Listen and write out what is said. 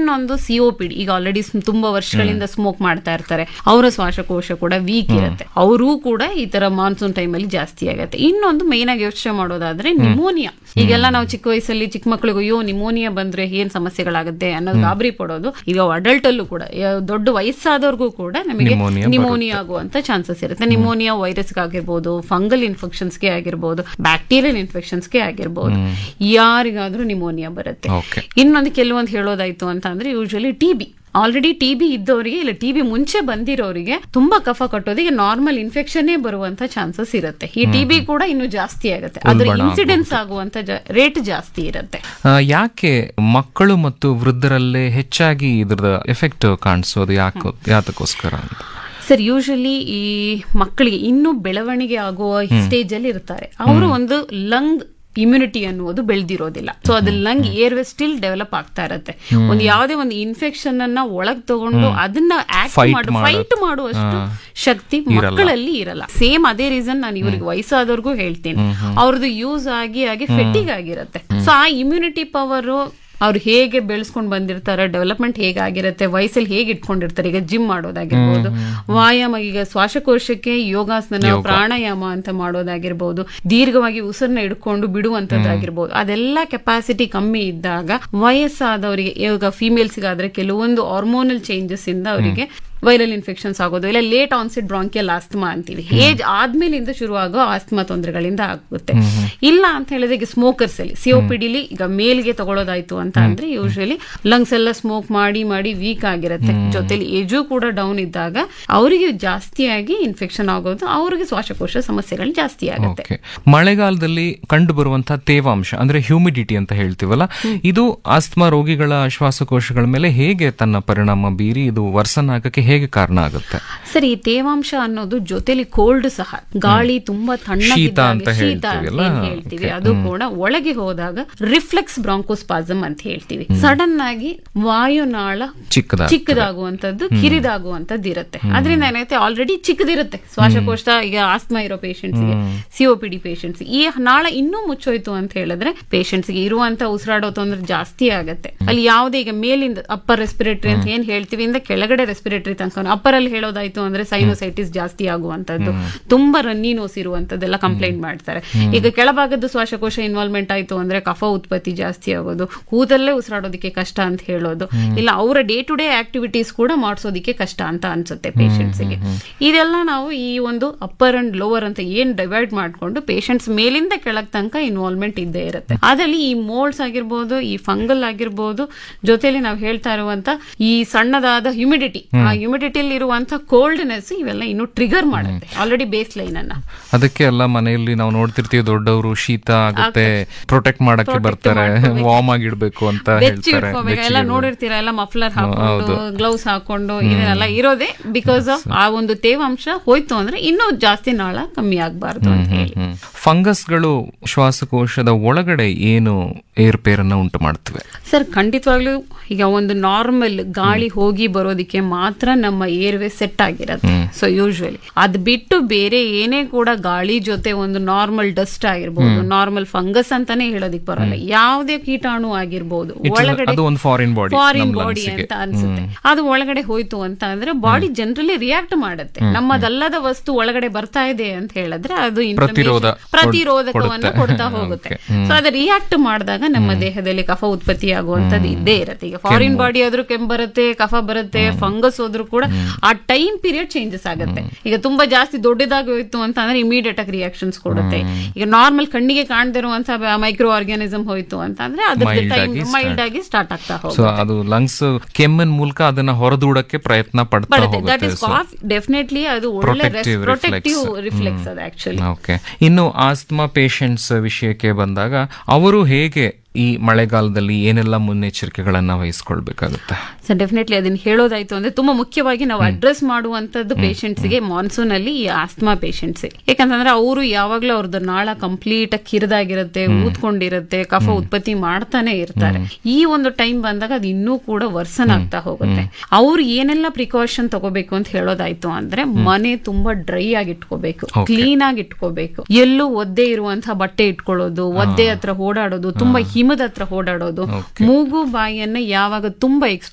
ಇನ್ನೊಂದು ಸಿಒಪಿಡಿ ಈಗ ಆಲ್ರೆಡಿ ತುಂಬಾ ವರ್ಷಗಳಿಂದ ಸ್ಮೋಕ್ ಮಾಡ್ತಾ ಇರ್ತಾರೆ ಅವರ ಶ್ವಾಸಕೋಶ ಕೂಡ ವೀಕ್ ಇರುತ್ತೆ ಅವರೂ ಕೂಡ ಈ ತರ ಮಾನ್ಸೂನ್ ಟೈಮ್ ಅಲ್ಲಿ ಜಾಸ್ತಿ ಆಗುತ್ತೆ ಇನ್ನೊಂದು ಮೇನ್ ಆಗಿ ಯೋಚನೆ ಮಾಡೋದಾದ್ರೆ ನಿಮೋನಿಯಾ ಈಗೆಲ್ಲ ನಾವು ಚಿಕ್ಕ ವಯಸ್ಸಲ್ಲಿ ಚಿಕ್ಕ ಮಕ್ಕಳಿಗೆ ಅಯ್ಯೋ ನಿಮೋನಿಯಾ ಬಂದ್ರೆ ಏನ್ ಸಮಸ್ಯೆಗಳಾಗುತ್ತೆ ಅನ್ನೋದು ಗಾಬರಿ ಪಡೋದು ಈಗ ಅಡಲ್ಟ್ ಅಲ್ಲೂ ಕೂಡ ಯಾ- ದೊಡ್ಡ ವಯಸ್ಸಾದವ್ರಿಗೂ ಕೂಡ ನಮಗೆ Pneumonia ನಿಮೋನಿಯಾ ಆಗುವಂತ ಚಾನ್ಸಸ್ ಇರುತ್ತೆ ನಿಮೋನಿಯಾ ವೈರಸ್ಗೆ ಆಗಿರ್ಬೋದು ಫಂಗಲ್ ಇನ್ಫೆಕ್ಷನ್ಸ್ಗೆ ಆಗಿರ್ಬೋದು ಬ್ಯಾಕ್ಟೀರಿಯಲ್ ಇನ್ಫೆಕ್ಷನ್ಸ್ಗೆ ಆಗಿರ್ಬೋದು ಯಾರಿಗಾದ್ರೂ ನಿಮೋನಿಯಾ ಬರುತ್ತೆ ಓಕೆ ಇನ್ನೊಂದು ಕೆಲವೊಂದು ಹೇಳೋದಾಯ್ತು ಅಂತ ಅಂದ್ರೆ usually T B already T B ಇದ್ದವರಿಗೆ ಇಲ್ಲ ಟಿ ಬಿ ಮುಂಚೆ ಬಂದಿರೋರಿಗೆ ತುಂಬಾ ಕಫ ಕಟ್ಟೋದಿಗೆ ನಾರ್ಮಲ್ ಇನ್ಫೆಕ್ಷನ್ ಬರುವಂತ ಚಾನ್ಸಸ್ ಇರುತ್ತೆ ಈ ಟಿ ಬಿ ಕೂಡ ಇನ್ನು ಜಾಸ್ತಿ ಆಗುತ್ತೆ ಅದ್ರ ಉಲ್ಬಣ ಇನ್ಸಿಡೆನ್ಸ್ ಆಗುವಂತ ರೇಟ್ ಜಾಸ್ತಿ ಇರುತ್ತೆ ಆ, ಯಾಕೆ ಮಕ್ಕಳು ಮತ್ತು ವೃದ್ಧರಲ್ಲೇ ಹೆಚ್ಚಾಗಿ ಇದ್ರದ ಎಫೆಕ್ಟ್ ಕಾಣಿಸೋದು ಯಾಕೆ ಯಾತಕ್ಕೋಸ್ಕರ ಅಂತ ಸರ್ ಯೂಶಲಿ ಈ ಮಕ್ಕಳಿಗೆ ಇನ್ನೂ ಬೆಳವಣಿಗೆ ಆಗುವ ಸ್ಟೇಜ್ ಅಲ್ಲಿ ಇರ್ತಾರೆ ಅವರು ಒಂದು ಲಂಗ್ ಇಮ್ಯುನಿಟಿ ಅನ್ನುವುದು ಬೆಳೆದಿರೋದಿಲ್ಲ ಸೊ ಅದು ಲಂಗ್ ಏರ್ವೆ ಸ್ಟಿಲ್ ಡೆವಲಪ್ ಆಗ್ತಾ ಇರುತ್ತೆ ಒಂದು ಯಾವುದೇ ಒಂದು ಇನ್ಫೆಕ್ಷನ್ ಅನ್ನ ಒಳಗ್ ತಗೊಂಡು ಅದನ್ನ ಆಕ್ಟ್ Fight ಮಾಡು ಮಾಡೋ- ಫೈಟ್ ಮಾಡುವಷ್ಟು ಶಕ್ತಿ ಮಕ್ಕಳಲ್ಲಿ ಇರಲ್ಲ ಸೇಮ್ ಅದೇ ರೀಸನ್ ನಾನು ಇವ್ರಿಗೆ ವಯಸ್ಸಾದವ್ರಿಗೂ ಹೇಳ್ತೀನಿ ಅವ್ರದ್ದು ಯೂಸ್ ಆಗಿ ಆಗಿ ಫೆಟ್ಟಿಗ್ ಆಗಿರುತ್ತೆ ಸೊ ಆ ಇಮ್ಯುನಿಟಿ ಪವರ್ ಅವ್ರು ಹೇಗೆ ಬೆಳೆಸ್ಕೊಂಡು ಬಂದಿರ್ತಾರೆ ಡೆವಲಪ್ಮೆಂಟ್ ಹೇಗಾಗಿರುತ್ತೆ ವಯಸ್ಸಲ್ಲಿ ಹೇಗೆ ಇಟ್ಕೊಂಡಿರ್ತಾರೆ ಈಗ ಜಿಮ್ ಮಾಡೋದಾಗಿರ್ಬೋದು ವ್ಯಾಯಾಮ ಈಗ ಶ್ವಾಸಕೋಶಕ್ಕೆ ಯೋಗಾಸನ ಪ್ರಾಣಾಯಾಮ ಅಂತ ಮಾಡೋದಾಗಿರ್ಬೋದು ದೀರ್ಘವಾಗಿ ಉಸಿರನ್ನ ಹಿಡ್ಕೊಂಡು ಬಿಡುವಂತದ್ದಾಗಿರ್ಬೋದು ಅದೆಲ್ಲ ಕೆಪಾಸಿಟಿ ಕಮ್ಮಿ ಇದ್ದಾಗ ವಯಸ್ಸಾದವರಿಗೆ ಇವಾಗ ಫಿಮೇಲ್ಸ್ಗಾದ್ರೆ ಕೆಲವೊಂದು ಹಾರ್ಮೋನಲ್ ಚೇಂಜಸ್ ಇಂದ ಅವರಿಗೆ ವೈರಲ್ ಇನ್ಫೆಕ್ಷನ್ಸ್ ಆಗೋದು ಇಲ್ಲ ಲೇಟ್ ಆನ್ಸೆಟ್ ಬ್ರಾಂಕಿಯಲ್ ಆಸ್ತಮಾ ಅಂತೀವಿ ಏಜ್ ಆದ್ಮೇಲಿಂದ ಶುರುವಾಗೋ ಆಸ್ತಮಾ ತೊಂದರೆಗಳಿಂದ ಆಗುತ್ತೆ ಇಲ್ಲ ಅಂತ ಹೇಳಿದ್ರೆ ಈಗ ಸ್ಮೋಕರ್ಸ್ ಅಲ್ಲಿ ಸಿಒಪಿಡಿಲಿ ಈಗ ಮೇಲ್ಗೆ ತಗೊಳ್ಳೋದಾಯ್ತು ಅಂತ ಅಂದ್ರೆ ಯೂಶಲಿ ಲಂಗ್ಸ್ ಎಲ್ಲ ಸ್ಮೋಕ್ ಮಾಡಿ ಮಾಡಿ ವೀಕ್ ಆಗಿರುತ್ತೆ ಜೊತೆಲಿ ಏಜು ಕೂಡ ಡೌನ್ ಇದ್ದಾಗ ಅವರಿಗೆ ಜಾಸ್ತಿಯಾಗಿ ಇನ್ಫೆಕ್ಷನ್ ಆಗೋದು ಅವ್ರಿಗೆ ಶ್ವಾಸಕೋಶ ಸಮಸ್ಯೆಗಳು ಜಾಸ್ತಿ ಆಗುತ್ತೆ ಓಕೆ ಮಳೆಗಾಲದಲ್ಲಿ ಕಂಡು ಬರುವಂತಹ ತೇವಾಂಶ ಅಂದ್ರೆ ಹ್ಯೂಮಿಡಿಟಿ ಅಂತ ಹೇಳ್ತೀವಲ್ಲ ಇದು ಆಸ್ತಮಾ ರೋಗಿಗಳ ಶ್ವಾಸಕೋಶಗಳ ಮೇಲೆ ಹೇಗೆ ತನ್ನ ಪರಿಣಾಮ ಬೀರಿ ಇದು ವರ್ಸನ್ ಆಗಕ್ಕೆ ಹೇಗೆ ಕಾರಣ ಆಗುತ್ತೆ ಸರಿ ಈ ತೇವಾಂಶ ಅನ್ನೋದು ಜೊತೆಲಿ ಕೋಲ್ಡ್ ಸಹ ಗಾಳಿ ತುಂಬಾ ಶೀತ ತಣ್ಣಗಿದ್ದಾಗ ಅಂತ ಶೀತ ಹೇಳ್ತೀವಲ್ಲ? ಏನ್ ಹೇಳ್ತೀವಿ ಅದು ಕೂಡ ಒಳಗೆ ಹೋದಾಗ ರಿಫ್ಲೆಕ್ಸ್ ಬ್ರಾಂಕೋಸ್ಪಾಸಮ್ ಅಂತ ಹೇಳ್ತೀವಿ ಸಡನ್ ಆಗಿ ವಾಯುನಾಳ ಚಿಕ್ಕದಾಗ್ತದೆ. ಚಿಕ್ಕದಾಗುವಂತದ್ದು ಕಿರಿದಾಗುವಂತದ್ದು ಇರುತ್ತೆ ಅದರಿಂದ ಏನಾಗುತ್ತೆ ಆಲ್ರೆಡಿ ಚಿಕ್ಕದಿರುತ್ತೆ ಶ್ವಾಸಕೋಶ ಈಗ ಆಸ್ಮಾ ಇರೋ ಪೇಷಂಟ್ಸ್ಗೆ ಸಿಒಪಿಡಿ ಪೇಷಂಟ್ಸ್ ಈ ನಾಳ ಇನ್ನೂ ಮುಚ್ಚೋಯ್ತು ಅಂತ ಹೇಳಿದ್ರೆ patients ಗೆ ಇರುವಂತ ಉಸಿರಾಡೋ ತೊಂದ್ರೆ ಜಾಸ್ತಿ ಆಗತ್ತೆ ಅಲ್ಲಿ ಯಾವುದೇ ಈಗ ಮೇಲಿಂದ ಅಪ್ಪರ್ ರೆಸ್ಪಿರೇಟರಿ ಅಂತ ಏನ್ ಹೇಳ್ತೀವಿ ಇಂದ ಕೆಳಗಡೆ ರೆಸ್ಪಿರೇಟರಿ ತನಕ ಅಪ್ಪರ್ ಅಲ್ಲಿ ಹೇಳೋದಾಯ್ತು ಅಂದ್ರೆ ಸೈನೋಸೈಟಿಸ್ ಜಾಸ್ತಿ ಆಗುವಂತದ್ದು ತುಂಬಾ ರನ್ನಿ ನೋಸ್ ಇರುವಂತದ್ದೆಲ್ಲ ಕಂಪ್ಲೇಂಟ್ ಮಾಡ್ತಾರೆ ಈಗ ಕೆಳಭಾಗದ ಶ್ವಾಸಕೋಶ ಇನ್ವಾಲ್ವ್ಮೆಂಟ್ ಆಯ್ತು ಅಂದ್ರೆ ಕಫ ಉತ್ಪತ್ತಿ ಜಾಸ್ತಿ ಆಗೋದು ಕೂದಲ್ಲೇ ಉಸಿರಾಡೋದಕ್ಕೆ ಕಷ್ಟ ಅಂತ ಹೇಳೋದು ಇಲ್ಲ ಅವರ ಡೇ ಟು ಡೇ ಆಕ್ಟಿವಿಟೀಸ್ ಕೂಡ ಮಾಡಿಸೋದಕ್ಕೆ ಕಷ್ಟ ಅಂತ ಅನ್ಸುತ್ತೆ ಪೇಷಂಟ್ಸ್ಗೆ ಇದೆಲ್ಲ ನಾವು ಈ ಒಂದು ಅಪ್ಪರ್ ಅಂಡ್ ಲೋವರ್ ಅಂತ ಏನ್ ಡಿವೈಡ್ ಮಾಡ್ಕೊಂಡು ಪೇಷಂಟ್ಸ್ ಮೇಲಿಂದ ಕೆಳಗ್ ತನಕ ಇನ್ವಾಲ್ವ್ಮೆಂಟ್ ಇದ್ದೇ ಇರುತ್ತೆ ಅದರಲ್ಲಿ ಈ ಮೋಲ್ಡ್ಸ್ ಆಗಿರ್ಬೋದು ಈ ಫಂಗಲ್ ಆಗಿರ್ಬೋದು ಜೊತೆಲಿ ನಾವು ಹೇಳ್ತಾ ಇರುವಂತ ಈ ಸಣ್ಣದಾದ ಹ್ಯುಮಿಡಿಟಿ ಆ ಹ್ಯುಮಿಡಿಟಿಲಿ ಇರುವಂತ ಕೋಲ್ಡ್ನೆಸ್ ಇವೆಲ್ಲ ಇನ್ನು ಟ್ರಿಗರ್ ಮಾಡುತ್ತೆ ಆಲ್ರೆಡಿ ಬೇಸ್ ಲೈನ್ ಅನ್ನ ಅದಕ್ಕೆ ಎಲ್ಲ ಮನೆಯಲ್ಲಿ ನಾವು ನೋಡ್ತಿರ್ತೀವಿ ದೊಡ್ಡವರು ಶೀತ ಆಗುತ್ತೆ ಪ್ರೊಟೆಕ್ಟ್ ಮಾಡಕ್ಕೆ ಬರ್ತಾರೆ ವಾರ್ಮ್ ಆಗಿಡ್ಬೇಕು ಅಂತ ಬೆಚ್ಚಿ ಹೇಳ್ತಾರೆ ಇಟ್ಕೋಬೇಕು ಎಲ್ಲ ನೋಡಿರ್ತೀರಾ ಎಲ್ಲ ಮಫ್ಲರ್ ಹಾಕೊಂಡು ಗ್ಲೌಸ್ ಹಾಕೊಂಡು ಇದನ್ನೆಲ್ಲ ಇರೋದೇ ಬಿಕಾಸ್ ಆಫ್ ಆ ಒಂದು ತೇವಾಂಶ ಹೋಯ್ತು ಅಂದ್ರೆ ಇನ್ನೂ ಜಾಸ್ತಿ ನಾಳ ಕಮ್ಮಿ ಆಗ್ಬಾರ್ದು ಅಂತ ಹೇಳಿ ಫಂಗಸ್ಗಳು ಶ್ವಾಸಕೋಶದ ಒಳಗಡೆ ಏನು ಏರುಪೇರನ್ನ ಉಂಟು ಮಾಡ್ತವೆ ಸರ್ ಖಂಡಿತವಾಗ್ಲೂ ಈಗ ಒಂದು ನಾರ್ಮಲ್ ಗಾಳಿ ಹೋಗಿ ಬರೋದಿಕ್ಕೆ ಮಾತ್ರ ನಮ್ಮ ಏರ್ವೆ ಸೆಟ್ ಆಗಿರತ್ತೆ ಸೊ ಯೂಶುವಲಿ ಅದ್ ಬಿಟ್ಟು ಬೇರೆ ಏನೇ ಕೂಡ ಗಾಳಿ ಜೊತೆ ಒಂದು ನಾರ್ಮಲ್ ಡಸ್ಟ್ ಆಗಿರ್ಬೋದು ನಾರ್ಮಲ್ ಫಂಗಸ್ ಅಂತಾನೆ ಹೇಳೋದಿಕ್ ಬರಲ್ಲ ಯಾವುದೇ ಕೀಟಾಣು ಆಗಿರ್ಬೋದು It's a- ಒಳಗಡೆ ಅದು ಒಂದು foreign body, ಫಾರಿನ್ ನಮ್ಮ ಬಾಡಿ lungs ಗೆ. ಅಂತ ಅನ್ಸುತ್ತೆ ಅದು ಒಳಗಡೆ ಹೋಯ್ತು ಅಂತ ಅಂದ್ರೆ ಬಾಡಿ ಜನರಲಿ ರಿಯಾಕ್ಟ್ ಮಾಡುತ್ತೆ ನಮ್ಮದಲ್ಲದ ವಸ್ತು ಒಳಗಡೆ ಬರ್ತಾ ಇದೆ ಅಂತ ಹೇಳಿದ್ರೆ ಅದು information- ಪ್ರತಿರೋಧ ಪ್ರತಿರೋಧಕವನ್ನು ಕೊಡುತ್ತೆ. ಕೊಡ್ತಾ ಹೋಗುತ್ತೆ Okay. ಸೊ ಅದು ರಿಯಾಕ್ಟ್ ಮಾಡಿದಾಗ ನಮ್ಮ ದೇಹದಲ್ಲಿ ಕಫ ಉತ್ಪತ್ತಿ ಆಗುವಂತದ್ದು ಇದ್ದೇ ಇರುತ್ತೆ ಈಗ ಫಾರಿನ್ ಬಾಡಿ ಆದ್ರೂ ಕೆಮ್ಮು ಬರುತ್ತೆ ಕಫ ಬರುತ್ತೆ ಫಂಗಸ್ ಹೋದ್ರೂ ಕೂಡ ಆ ಟೈಮ್ ಪೀರಿಯಡ್ ಚೇಂಜಸ್ ಆಗುತ್ತೆ ಈಗ ತುಂಬಾ ಜಾಸ್ತಿ ದೊಡ್ಡದಾಗಿ ಹೋಯ್ತು ಅಂತ ಅಂದ್ರೆ ಇಮಿಡಿಯೇಟ್ ಆಗಿ ರಿಯಾಕ್ಷನ್ಸ್ ಕೊಡುತ್ತೆ ಈಗ ನಾರ್ಮಲ್ ಕಣ್ಣಿಗೆ ಕಾಣದೇ ಇರುವಂತ ಮೈಕ್ರೋ ಆರ್ಗಾನಿಸಮ್ ಹೋಯ್ತು ಅಂತ ಅಂದ್ರೆ ಅದ್ರ Mild ಟೈಮ್ ಆಗಿ ಮೈಲ್ಡ್ ಆಗಿ ಸ್ಟಾರ್ಟ್ ಆಗ್ತಾ ಹೋಗುತ್ತೆ ಸೊ ಅದು ಲಂಗ್ಸ್ ಕೆಮ್ಮನ್ ಮೂಲಕ ಅದನ್ನ ಹೊರದೂಡಕ್ಕೆ ಪ್ರಯತ್ನ ಪಡ್ತಾ ಬರುತ್ತೆ ದಟ್ ಹೋಗುತ್ತೆ ಇಸ್ ಕಾಫ್ ಡೆಫಿನೆಟ್ಲಿ ಅದು ಒಳ್ಳೆ Protective ಪ್ರೊಟೆಕ್ಟಿವ್ reflex. ರಿಫ್ಲೆಕ್ಸ್ ಅದು ಆಕ್ಚುಲಿ ಓಕೆ ಇನ್ನು ಆಸ್ತಮಾ ಪೇಷಂಟ್ಸ್ ವಿಷಯಕ್ಕೆ ಬಂದಾಗ ಅವರು ಹೇಗೆ ಈ ಮಳೆಗಾಲದಲ್ಲಿ ಏನೆಲ್ಲ ಮುನ್ನೆಚ್ಚರಿಕೆಗಳನ್ನ ವಹಿಸ್ಕೊಳ್ಬೇಕಾಗುತ್ತೆ ಸೊ ಡೆಫಿನೆಟ್ಲಿ ಅದನ್ನ ಹೇಳೋದಾಯ್ತು ಅಂದ್ರೆ ತುಂಬಾ ಮುಖ್ಯವಾಗಿ ನಾವು ಅಡ್ರೆಸ್ ಮಾಡುವಂತದ್ದು patients ಗೆ ಮಾನ್ಸೂನ್ ಅಲ್ಲಿ ಈ ಆಸ್ತಮಾ ಪೇಷಂಟ್ಸ್ ಯಾಕಂತಂದ್ರೆ ಅವರು ಯಾವಾಗ್ಲೂ ಅವ್ರದ್ದು ನಾಳ ಕಂಪ್ಲೀಟ್ ಕಿರಿದಾಗಿರುತ್ತೆ ಊದ್ಕೊಂಡಿರುತ್ತೆ ಕಫ ಉತ್ಪತ್ತಿ ಮಾಡ್ತಾನೆ ಇರ್ತಾರೆ ಈ ಒಂದು ಟೈಮ್ ಬಂದಾಗ ಅದು ಇನ್ನೂ ಕೂಡ ವರ್ಸನ್ ಆಗ್ತಾ ಹೋಗುತ್ತೆ ಅವ್ರು ಏನೆಲ್ಲ ಪ್ರಿಕಾಷನ್ ತಗೋಬೇಕು ಅಂತ ಹೇಳೋದಾಯ್ತು ಅಂದ್ರೆ ಮನೆ ತುಂಬಾ ಡ್ರೈ ಆಗಿ ಇಟ್ಕೋಬೇಕು ಕ್ಲೀನ್ ಆಗಿ ಇಟ್ಕೋಬೇಕು ಎಲ್ಲೂ ಒದ್ದೆ ಇರುವಂತಹ ಬಟ್ಟೆ ಇಟ್ಕೊಳ್ಳೋದು ಒದ್ದೆ ಹತ್ರ ಓಡಾಡೋದು ತುಂಬಾ ಹಿಮದ ಹತ್ರ ಓಡಾಡೋದು ಮೂಗು ಬಾಯಿಯನ್ನ ಯಾವಾಗ ತುಂಬಾ